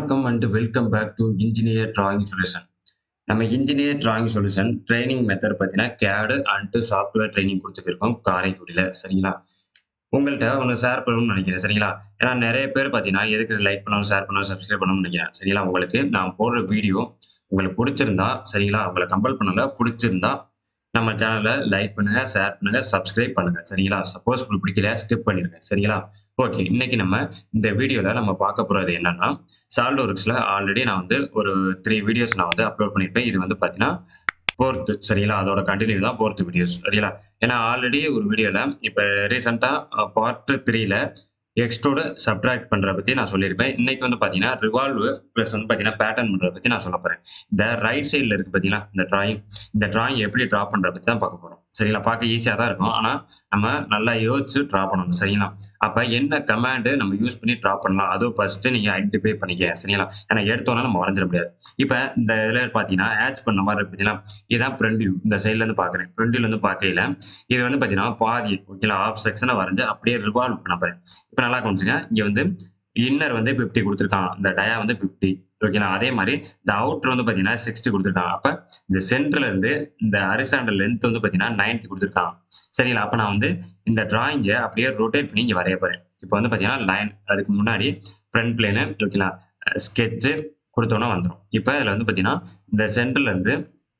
வணக்கம் and welcome back to engineer drawing solution நம்ம engineer drawing solution training method பார்த்தீங்கன்னா CAD and software training கொடுத்துருக்கோம் காரைக்குடியில் சரிங்களா உங்கள்கிட்ட ஒன்று ஷேர் பண்ணணும்னு நினைக்கிறேன் சரிங்களா ஏன்னா நிறைய பேர் பார்த்தீங்கன்னா எதுக்கு லைக் பண்ணணும் ஷேர் பண்ணணும் சப்ஸ்கிரைப் பண்ணணும்னு நினைக்கிறேன் சரிங்களா உங்களுக்கு நான் போடுற வீடியோ உங்களுக்கு பிடிச்சிருந்தா சரிங்களா உங்களை கம்பல் பண்ணல பிடிச்சிருந்தா நம்ம சேனலை லைக் பண்ணுங்க ஷேர் பண்ணுங்க சப்ஸ்கிரைப் பண்ணுங்க சரிங்களா சப்போஸ் உங்களுக்கு பிடிக்கல ஸ்கிப் பண்ணிருங்க சரிங்களா ஓகே இன்னைக்கு நம்ம இந்த வீடியோல நம்ம பார்க்க போறது என்னன்னா சால்ட் ஒர்க்ஸ்ல ஆல்ரெடி நான் வந்து ஒரு த்ரீ வீடியோஸ் நான் வந்து அப்லோட் பண்ணியிருப்பேன் இது வந்து பார்த்தீங்கன்னா ஃபோர்த்து சரிங்களா அதோட கண்டினியூ தான் ஃபோர்த்து வீடியோஸ் சரிங்களா ஏன்னா ஆல்ரெடி ஒரு வீடியோல இப்போ ரீசெண்டாக பார்ட் த்ரீல எக்ஸ்ட்ரோட சப்ட்ராக்ட் பண்றத பத்தி நான் சொல்லியிருப்பேன் இன்னைக்கு வந்து பாத்தீங்கன்னா ரிவால்வ் ப்ளஸ் வந்து பாத்தீங்கன்னா பேட்டர்ன் பண்றத பத்தி நான் சொல்ல போறேன் இந்த ரைட் சைடுல இருக்கு பாத்தீங்கன்னா இந்த டிராயிங் இந்த டிராயிங் எப்படி டிரா பண்றத பத்தி தான் பார்க்க போறோம் சரிங்களா பார்க்க ஈஸியா தான் இருக்கும் ஆனா நம்ம நல்லா யோசிச்சு டிரா பண்ணணும் சரிங்களா அப்ப என்ன கமாண்டு நம்ம யூஸ் பண்ணி டிரா பண்ணலாம் அதுவும் ஃபர்ஸ்ட் நீங்க ஐடென்டிஃபை பண்ணிக்க சரிங்களா ஏன்னா எடுத்தோன்னா நம்ம வரைஞ்சிட முடியாது இப்ப இந்த இதுல பாத்தீங்கன்னா ஆச் பண்ண மாதிரி இருக்கு பாத்தீங்கன்னா இதுதான் ஃப்ரண்ட் வியூ இந்த சைட்ல இருந்து பாக்குறேன் ஃப்ரண்ட் வியூல இருந்து பார்க்கையில இது வந்து பாத்தீங்கன்னா பாதி ஓகேங்களா ஆஃப் செக்ஷனை வரைஞ்சு அப்படியே ரிவால்வ் பண்ண போறேன் இப்போ நல்லா கவனிச்சுங்க இங்க வந்து இன்னர் வந்து ஃபிஃப்டி கொடுத்துருக்கான் இந்த டயா வந்து ஃபிஃப்டி ஓகேங்களா அதே மாதிரி இந்த அவுட்டர் வந்து பார்த்தீங்கன்னா சிக்ஸ்டி கொடுத்துருக்காங்க அப்போ இந்த சென்டர்ல இருந்து இந்த அரிசாண்டல் லென்த் வந்து பார்த்தீங்கன்னா நைன்டி கொடுத்துருக்காங்க சரிங்களா அப்போ நான் வந்து இந்த டிராயிங்கை அப்படியே ரொட்டேட் பண்ணி இங்கே வரைய போறேன் இப்போ வந்து பார்த்தீங்கன்னா லைன் அதுக்கு முன்னாடி ஃப்ரண்ட் பிளேனு ஓகேங்களா ஸ்கெட்சு கொடுத்தோன்னா வந்துடும் இப்போ இதில் வந்து பார்த்தீங்கன்னா இந்த சென்டர்ல இருந்து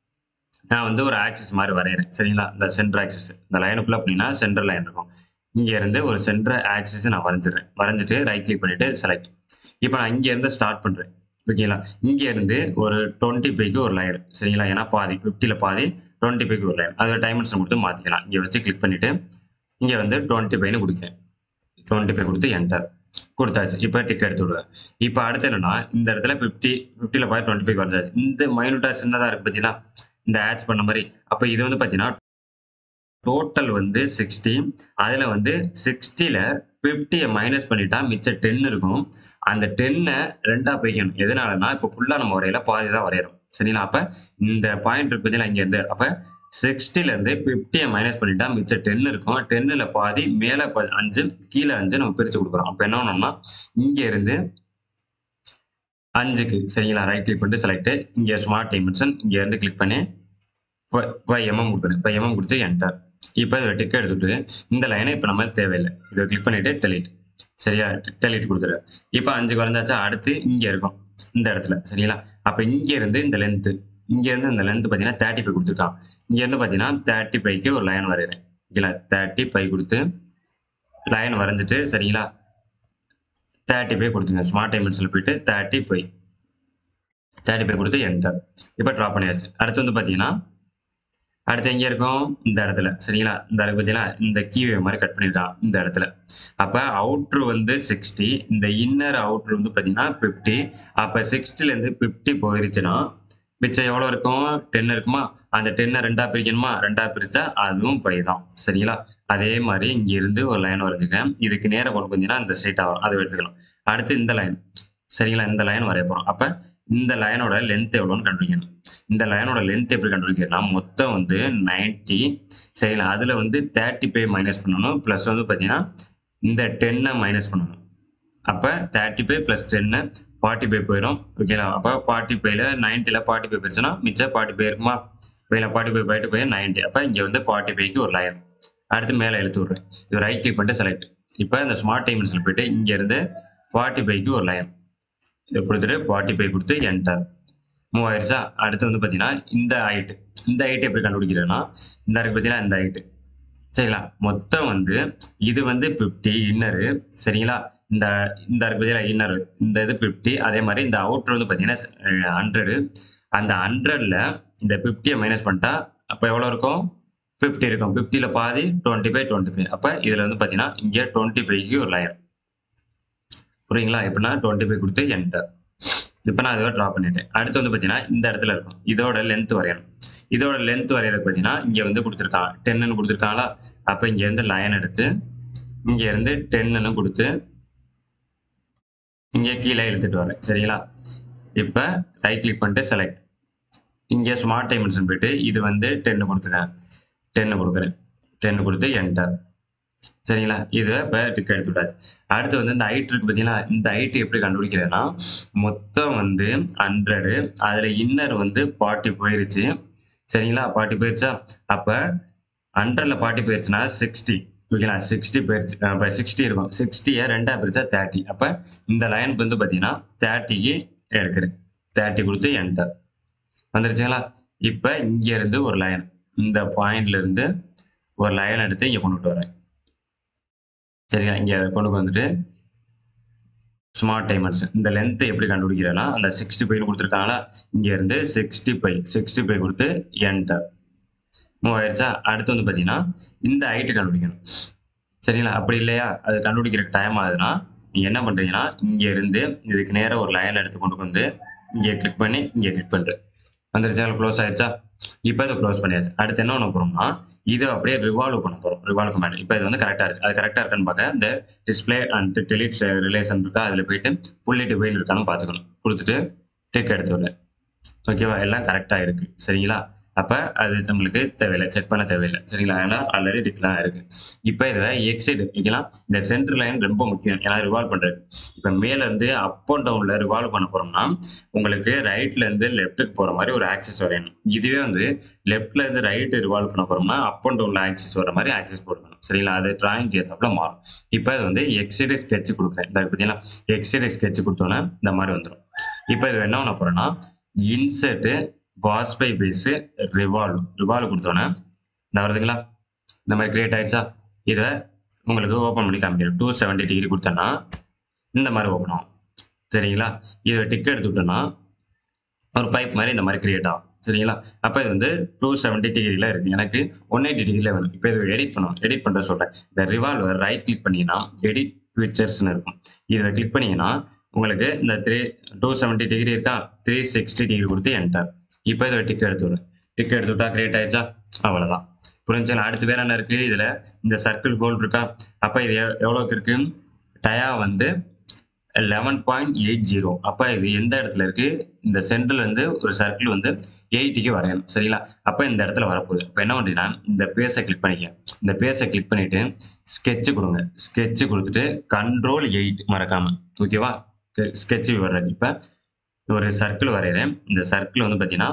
நான் வந்து ஒரு ஆக்சிஸ் மாதிரி வரைகிறேன் சரிங்களா இந்த சென்டர் ஆக்சிஸ் இந்த லைனுக்குள்ள அப்படின்னா சென்டர் லைன் இருக்கும் இங்க இருந்து ஒரு சென்டர் ஆக்சிஸ் நான் வரைஞ்சிடுறேன் வரைஞ்சிட்டு ரைட் கிளிக் பண்ணிட்டு செலக்ட் இப்போ நான் இங்க இருந்து ஸ்டார்ட் பண்றேன் ஓகேங்களா இங்க இருந்து ஒரு டுவெண்ட்டி பைக்கு ஒரு லைன் சரிங்களா ஏன்னா பாதி ஃபிஃப்டியில் பாதி டுவெண்ட்டி பைக்கு ஒரு லைன் அதோட டைமென்ஷன் கொடுத்து மாத்திக்கலாம் இங்க வச்சு கிளிக் பண்ணிட்டு இங்க வந்து டுவெண்ட்டி பைன்னு கொடுக்கிறேன் டுவெண்ட்டி பை கொடுத்து என்டர் கொடுத்தாச்சு இப்போ டிக் எடுத்து விடுவேன் இப்போ அடுத்து என்னன்னா இந்த இடத்துல ஃபிஃப்டி ஃபிஃப்டியில் பாதி டுவெண்ட்டி ஃபைவ் வரைஞ்சாச்சு இந்த மைனூட்டா சின்னதாக இருக்கு பார்த்தீங்கன்னா இந்த ஆட்ச் பண்ண மாதிரி அப்போ இது வந்து பார்த்தீங்கன்னா டோட்டல் வந்து சிக்ஸ்டி அதில் வந்து சிக்ஸ்டியில் ஃபிஃப்டியை மைனஸ் பண்ணிட்டா மிச்சம் டென் இருக்கும் அந்த டென்னை ரெண்டாக பிரிக்கணும் எதனாலனா இப்போ ஃபுல்லாக நம்ம வரையில பாதி தான் வரைகிறோம் சரிங்களா அப்போ இந்த பாயிண்ட் இருக்கு பார்த்தீங்களா இங்கேருந்து அப்போ சிக்ஸ்டிலேருந்து ஃபிஃப்டியை மைனஸ் பண்ணிட்டா மிச்சம் டென் இருக்கும் டென்னில் பாதி மேலே அஞ்சு கீழே அஞ்சு நம்ம பிரித்து கொடுக்குறோம் அப்போ என்ன பண்ணோம்னா இங்கே இருந்து அஞ்சுக்கு சரிங்களா ரைட் கிளிக் பண்ணிட்டு செலக்ட் இங்கே ஸ்மார்ட் டைமென்ஷன் இங்கே இருந்து கிளிக் பண்ணி இப்போ எம்எம் கொடுக்குறேன் இப்போ எம்எம் கொடுத்து என்டர் இப்போ இதில் டிக் எடுத்துட்டு இந்த லைனை இப்போ நம்ம தேவையில்லை இதை கிளிக் பண்ணிட்டு டெலிட் சரியா டெலிட் கொடுத்துரு இப்போ அஞ்சு குறைஞ்சாச்சா அடுத்து இங்கே இருக்கும் இந்த இடத்துல சரிங்களா அப்போ இங்கே இருந்து இந்த லென்த்து இங்கே இருந்து இந்த லென்த் பார்த்தீங்கன்னா தேர்ட்டி ஃபைவ் கொடுத்துருக்கான் இங்கே இருந்து பார்த்தீங்கன்னா தேர்ட்டி ஃபைவ்க்கு ஒரு லைன் வரைகிறேன் ஓகேங்களா தேர்ட்டி ஃபைவ் கொடுத்து லைன் வரைஞ்சிட்டு சரிங்களா தேர்ட்டி ஃபைவ் கொடுத்துங்க ஸ்மார்ட் டைமென்ஷனில் போயிட்டு தேர்ட்டி ஃபைவ் தேர்ட்டி ஃபைவ் கொடுத்து என்டர் இப்போ ட்ரா பண்ணியாச்சு அடுத்து வந்து பார்த்தீங்கன்னா அடுத்து எங்கே இருக்கும் இந்த இடத்துல சரிங்களா இந்த இடத்துல பார்த்தீங்கன்னா இந்த கீவே மாதிரி கட் பண்ணிருக்கான் இந்த இடத்துல அப்போ அவுட்ரு வந்து சிக்ஸ்டி இந்த இன்னர் அவுட்ரு வந்து பார்த்தீங்கன்னா ஃபிஃப்டி அப்போ சிக்ஸ்டிலேருந்து ஃபிஃப்டி போயிருச்சுன்னா மிச்சம் எவ்வளோ இருக்கும் டென் இருக்குமா அந்த டென்னை ரெண்டா பிரிக்கணுமா ரெண்டா பிரிச்சா அதுவும் ஃபைவ் தான் சரிங்களா அதே மாதிரி இங்க இருந்து ஒரு லைன் வரைஞ்சுக்கேன் இதுக்கு நேரம் கொண்டு வந்தீங்கன்னா இந்த ஸ்ட்ரைட்டாக வரும் அதை எடுத்துக்கலாம் அடுத்து இந்த லைன் சரிங்களா இந்த லைன் வரைய போகிறோம் அப்போ இந்த லைனோட லென்த் எவ்வளோன்னு கண்டுபிடிக்கணும் இந்த லைனோட லென்த் எப்படி கண்டுபிடிக்கிறதுனா மொத்தம் வந்து நைன்டி சரிங்களா அதில் வந்து தேர்ட்டி ஃபைவ் மைனஸ் பண்ணணும் ப்ளஸ் வந்து பார்த்தீங்கன்னா இந்த டென்னை மைனஸ் பண்ணணும் அப்போ thirty five plus ten forty five போயிடும் ஓகேங்களா அப்போ ஃபார்ட்டி ஃபைவ்ல நைன்ட்டியில் ஃபார்ட்டி ஃபைவ் போயிடுச்சுன்னா மிச்சம் ஃபார்ட்டி ஃபைவ் இருக்குமா இதில் ஃபார்ட்டி ஃபைவ் போயிட்டு போய் நைன்ட்டி அப்போ இங்கே வந்து ஃபார்ட்டி ஃபைவ்க்கு ஒரு லைன் அடுத்து மேலே எழுத்து விட்றேன் இது ரைட் கிளிக் பண்ணிட்டு செலக்ட் இப்போ இந்த ஸ்மார்ட் டைமென்ஷனில் போயிட்டு இங்கேருந்து ஃபார்ட்டி ஃபைவ்க்கு ஒரு லைன் இதை கொடுத்துட்டு ஃபார்ட்டி ஃபைவ் கொடுத்து என்டர் மூவ் ஆயிடுச்சா அடுத்து வந்து பார்த்தீங்கன்னா இந்த ஹைட்டு இந்த ஹைட் எப்படி கண்டுபிடிக்கிறேன்னா இந்த இருக்கு பார்த்தீங்கன்னா இந்த ஹைட்டு சரிங்களா மொத்தம் வந்து இது வந்து ஃபிஃப்டி இன்னரு சரிங்களா இந்த இந்த இருக்கு பார்த்தீங்கன்னா இன்னர் இந்த இது ஃபிஃப்டி அதே மாதிரி இந்த அவுட்ரு வந்து பார்த்தீங்கன்னா ஹண்ட்ரடு அந்த ஹண்ட்ரட்ல இந்த ஃபிஃப்டியை மைனஸ் பண்ணிட்டா அப்போ எவ்வளோ இருக்கும் ஃபிஃப்டி இருக்கும் ஃபிஃப்டியில் பாதி டுவெண்ட்டி ஃபைவ் டுவெண்ட்டி ஃபைவ் அப்போ இதில் வந்து பார்த்தீங்கன்னா இங்கே டுவெண்ட்டி ஃபைவ்க்கு ஒரு லைன் புரியுங்களா எப்படின்னா டுவெண்ட்டி ஃபைவ் கொடுத்து என்டர் இப்போ நான் இதோட ட்ரா பண்ணிட்டேன் அடுத்து வந்து பார்த்தீங்கன்னா இந்த இடத்துல இருக்கும் இதோட லென்த் வரையணும் இதோட லென்த் வரையறது பார்த்தீங்கன்னா இங்கே வந்து கொடுத்துருக்காங்க டென்னு கொடுத்துருக்காங்களா அப்போ இங்கேருந்து லைன் எடுத்து இங்கேருந்து டென்னு கொடுத்து இங்கே கீழே இழுத்துட்டு வரேன் சரிங்களா இப்போ ரைட் கிளிக் பண்ணிட்டு செலக்ட் இங்கே ஸ்மார்ட் டைமென்ஷன் போயிட்டு இது வந்து டென்னு கொடுத்துருக்கேன் டென்னு கொடுக்குறேன் டென்னு கொடுத்து என்டர் சரிங்களா இதை இப்போ டிக் எடுத்து விட்டாச்சு அடுத்து வந்து இந்த ஹைட் இருக்கு பார்த்தீங்களா இந்த ஹைட் எப்படி கண்டுபிடிக்கிறதுனா மொத்தம் வந்து ஹண்ட்ரடு அதில் இன்னர் வந்து ஃபார்ட்டி போயிருச்சு சரிங்களா ஃபார்ட்டி போயிருச்சா அப்போ ஹண்ட்ரடில் ஃபார்ட்டி போயிருச்சுன்னா சிக்ஸ்டி ஓகேங்களா சிக்ஸ்டி போயிருச்சு இப்போ சிக்ஸ்டி இருக்கும் சிக்ஸ்டியை ரெண்டா பிரிச்சா தேர்ட்டி அப்போ இந்த லைன் வந்து பார்த்தீங்கன்னா தேர்ட்டிக்கு எடுக்கிறேன் தேர்ட்டி கொடுத்து என்டர் வந்துருச்சுங்களா இப்போ இங்கேருந்து ஒரு லைன் இந்த பாயிண்ட்ல இருந்து ஒரு லைன் எடுத்து இங்கே கொண்டுட்டு வரேன் சரிங்களா இங்கே கொண்டு வந்துட்டு ஸ்மார்ட் டைமர்ஸ் இந்த லென்த்தை எப்படி கண்டுபிடிக்கிறேன்னா அந்த சிக்ஸ்டி பை கொடுத்துருக்காங்களா இங்கேருந்து சிக்ஸ்டி பை சிக்ஸ்டி பை கொடுத்து என்டர் மூவ் ஆயிடுச்சா அடுத்து வந்து பார்த்தீங்கன்னா இந்த ஹைட்டு கண்டுபிடிக்கணும் சரிங்களா அப்படி இல்லையா அது கண்டுபிடிக்கிறதுக்கு டைம் ஆகுதுன்னா நீங்கள் என்ன பண்ணுறீங்கன்னா இங்கே இருந்து இதுக்கு நேராக ஒரு லைன் எடுத்து கொண்டு வந்து இங்கே கிளிக் பண்ணி இங்கே கிளிக் பண்ணுறேன் வந்துருச்சா க்ளோஸ் ஆயிடுச்சா இப்போ இதை க்ளோஸ் பண்ணியாச்சு அடுத்து என்ன பண்ண போகிறோம்னா இதை அப்படியே ரிவால்வ் பண்ண போகிறோம் ரிவால்வ் கமாண்ட் இப்போ இது வந்து கரெக்டாக இருக்குது அது கரெக்டாக இருக்கான்னு பார்க்க இந்த டிஸ்பிளே அண்ட் டெலிட் ரிலேஷன் இருக்கா அதில் போயிட்டு புள்ளிட்டு வெயில் இருக்கான்னு பார்த்துக்கணும் கொடுத்துட்டு டிக் எடுத்து விட ஓகேவா எல்லாம் கரெக்டாக இருக்குது சரிங்களா அப்போ அது நம்மளுக்கு தேவையில்லை செக் பண்ண தேவையில்லை சரிங்களா ஏன்னா ஆல்ரெடி டிக்லாம் இருக்குது இப்போ இதில் எக்ஸிட் ஓகேங்களா இந்த சென்டர் லைன் ரொம்ப முக்கியம் ஏன்னா ரிவால்வ் பண்ணுறது இப்போ மேலேருந்து அப் அண்ட் டவுனில் ரிவால்வ் பண்ண போகிறோம்னா உங்களுக்கு ரைட்லேருந்து லெஃப்ட்டுக்கு போகிற மாதிரி ஒரு ஆக்சஸ் வரையணும் இதுவே வந்து லெஃப்ட்ல இருந்து ரைட்டு ரிவால்வ் பண்ண போகிறோம்னா அப் அண்ட் டவுனில் ஆக்சஸ் வர மாதிரி ஆக்சஸ் போடணும் சரிங்களா அது டிராயிங் ஏற்றாப்புல மாறும் இப்போ இது வந்து எக்ஸிட் ஸ்கெட்ச் கொடுக்குறேன் இந்த பார்த்தீங்களா எக்ஸிட் ஸ்கெட்ச் கொடுத்தோன்னே இந்த மாதிரி வந்துடும் இப்போ இது என்ன பண்ண போகிறேன்னா insert boss by base revolve revolve கொடுத்தோன்னே இந்த வருதுங்களா இந்த மாதிரி கிரியேட் ஆயிடுச்சா இதை உங்களுக்கு ஓப்பன் பண்ணி காமிக்கிறேன் டூ செவன்ட்டி டிகிரி கொடுத்தேன்னா இந்த மாதிரி ஓப்பன் ஆகும் சரிங்களா இதை டிக் எடுத்து விட்டோன்னா ஒரு பைப் மாதிரி இந்த மாதிரி கிரியேட் ஆகும் சரிங்களா அப்போ இது வந்து டூ செவன்ட்டி டிகிரியில் இருக்குது எனக்கு ஒன் எயிட்டி டிகிரியில் வேணும் இப்போ இது எடிட் பண்ணணும் எடிட் பண்ணுற சொல்கிறேன் இந்த ரிவால்வர் ரைட் கிளிக் பண்ணிங்கன்னா எடிட் பிக்சர்ஸ்னு இருக்கும் இதில் கிளிக் பண்ணீங்கன்னா உங்களுக்கு இந்த த்ரீ டூ செவன்ட்டி டிகிரி இருக்கா த்ரீ சிக்ஸ்டி டிகிரி கொடுத்து என்டர் இப்போ இதை டிக் எடுத்து விடுறேன் டிக் எடுத்து விட்டா கிரியேட் ஆயிடுச்சா அவ்வளோதான் புரிஞ்சுங்களா அடுத்து வேற என்ன இருக்குது இதில் இந்த சர்க்கிள் கோல் இருக்கா அப்போ இது எவ்- எவ்வளோக்கு இருக்கு டயா வந்து லெவன் பாயிண்ட் எயிட் ஜீரோ அப்போ இது எந்த இடத்துல இருக்கு இந்த சென்டர்ல இருந்து ஒரு சர்க்கிள் வந்து எயிட்டிக்கு வரையணும் சரிங்களா அப்போ இந்த இடத்துல வரப்போகுது இப்போ என்ன பண்ணுறீங்கன்னா இந்த பேஸை கிளிக் பண்ணிக்க இந்த பேஸை கிளிக் பண்ணிட்டு ஸ்கெட்ச் கொடுங்க ஸ்கெட்ச் கொடுத்துட்டு கண்ட்ரோல் எயிட் மறக்காம ஓகேவா ஸ்கெட்ச் வர்றது இப்போ ஒரு சர்க்கிள் வரைகிறேன் இந்த சர்க்கிள் வந்து பார்த்தீங்கன்னா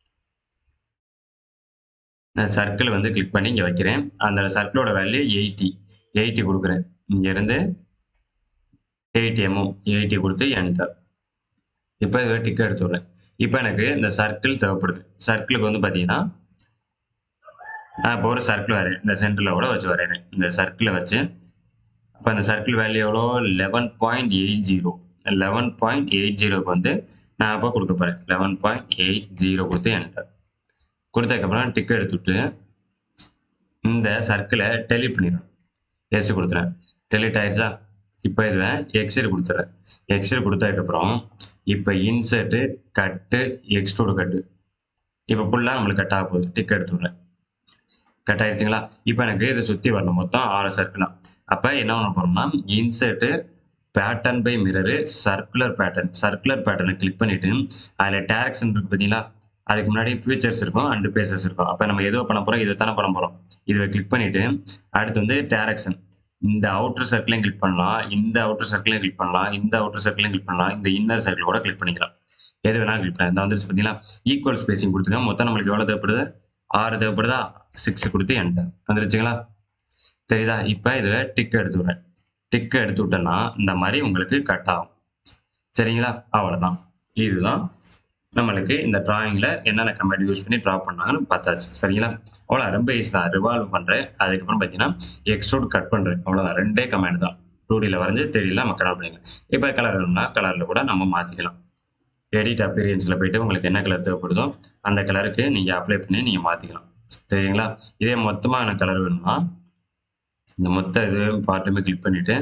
நான் சர்க்கிள் வந்து கிளிக் பண்ணி இங்கே வைக்கிறேன் அந்த சர்க்கிளோட வேல்யூ எயிட்டி எயிட்டி கொடுக்குறேன் இங்கேருந்து எயிட்டி எம்எம் எயிட்டி கொடுத்து என்டர் இப்போ இதை டிக் எடுத்து விட்றேன் இப்போ எனக்கு இந்த சர்க்கிள் தேவைப்படுது சர்க்கிளுக்கு வந்து பார்த்தீங்கன்னா நான் இப்போ ஒரு சர்க்கிள் வரையேன் இந்த சென்டரில் கூட வச்சு வரைகிறேன் இந்த சர்க்கிளை வச்சு அப்போ அந்த சர்க்கிள் வேல்யூ எவ்வளோ eleven point eight zero eleven point eight ஜீரோக்கு வந்து நான் இப்போ கொடுக்க போகிறேன் லெவன் பாயிண்ட் எயிட் ஜீரோ கொடுத்து என்டர் கொடுத்ததுக்கப்புறம் டிக் எடுத்துவிட்டு இந்த சர்க்கிளை டெலிட் பண்ணிடுறேன் எஸ் கொடுத்துறேன் டெலிட் ஆயிடுச்சா இப்போ இதில் எக்ஸிட் கொடுத்துட்றேன் எக்ஸிட் கொடுத்ததுக்கப்புறம் இப்போ இன்சர்ட்டு கட்டு எக்ஸ்ட்ரூடு கட்டு இப்போ ஃபுல்லாக நம்மளுக்கு கட் ஆக போகுது டிக் எடுத்து விட்றேன் கட் ஆயிடுச்சுங்களா இப்போ எனக்கு இதை சுற்றி வரணும் மொத்தம் ஆறு சர்க்கிளாக அப்போ என்ன பண்ண போகிறோம்னா insert pattern by mirror circular pattern circular பேட்டர்னை கிளிக் பண்ணிவிட்டு அதில் டேரக்ஷன் இருக்கு பார்த்தீங்களா அதுக்கு முன்னாடி ஃபீச்சர்ஸ் இருக்கும் அண்டு பேசஸ் இருக்கும் அப்போ நம்ம எதோ பண்ண போகிறோம் இதை தானே பண்ண போகிறோம் இதை கிளிக் பண்ணிவிட்டு அடுத்து வந்து டேரக்ஷன் இந்த அவுட்டர் சர்க்கிளையும் கிளிக் பண்ணலாம் இந்த அவுட்டர் சர்க்கிளையும் கிளிக் பண்ணலாம் இந்த அவுட்டர் சர்க்கிளையும் கிளிக் பண்ணலாம் இந்த இன்னர் சர்க்கிள் கூட கிளிக் பண்ணிக்கலாம் எது வேணாலும் கிளிக் பண்ணலாம் இந்த வந்துருச்சு பார்த்தீங்களா ஈக்குவல் ஸ்பேசிங் கொடுத்துங்க மொத்தம் நம்மளுக்கு எவ்வளோ தேவைப்படுது ஆறு தேவைப்படுதா சிக்ஸ் கொடுத்து என்டர் வந்துருச்சுங்களா தெரியுதா இப்போ இதை டிக் எடுத்து விட்றேன் டிக் எடுத்து விட்டேன்னா இந்த மாதிரி உங்களுக்கு கட் ஆகும் சரிங்களா அவ்வளோதான் இதுதான் நம்மளுக்கு இந்த டிராயிங்கில் என்னென்ன கமெண்ட் யூஸ் பண்ணி ட்ரா பண்ணாங்கன்னு பார்த்தாச்சு சரிங்களா அவ்வளோ ரொம்ப ஈஸி தான் ரிவால்வ் பண்ணுறேன் அதுக்கப்புறம் பார்த்தீங்கன்னா எக்ஸ்ட்ரூட் கட் பண்ணுறேன் அவ்வளோதான் ரெண்டே கமெண்ட் தான் டூ டியில் வரைஞ்சி தெரியல நம்ம கலர் பண்ணிக்கலாம் இப்போ கலர் வேணும்னா கலரில் கூட நம்ம மாற்றிக்கலாம் எடிட் அப்பீரியன்ஸில் போயிட்டு உங்களுக்கு என்ன கலர் தேவைப்படுதோ அந்த கலருக்கு நீங்கள் அப்ளை பண்ணி நீங்கள் மாற்றிக்கலாம் சரிங்களா இதே மொத்தமாக எனக்கு கலர் வேணும்னா இந்த மொத்த இது பார்ட்டுமே கிளிக் பண்ணிவிட்டு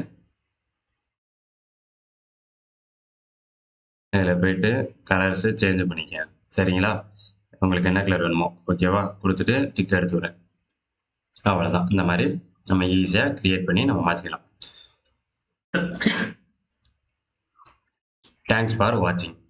இதில் போயிட்டு கலர்ஸு சேஞ்ச் பண்ணிக்க சரிங்களா உங்களுக்கு என்ன கலர் வேணுமோ ஓகேவா கொடுத்துட்டு டிக் எடுத்து விடுறேன் அவ்வளோதான் இந்த மாதிரி நம்ம ஈஸியாக க்ரியேட் பண்ணி நம்ம மாற்றிக்கலாம் தேங்க்ஸ் ஃபார் வாட்சிங்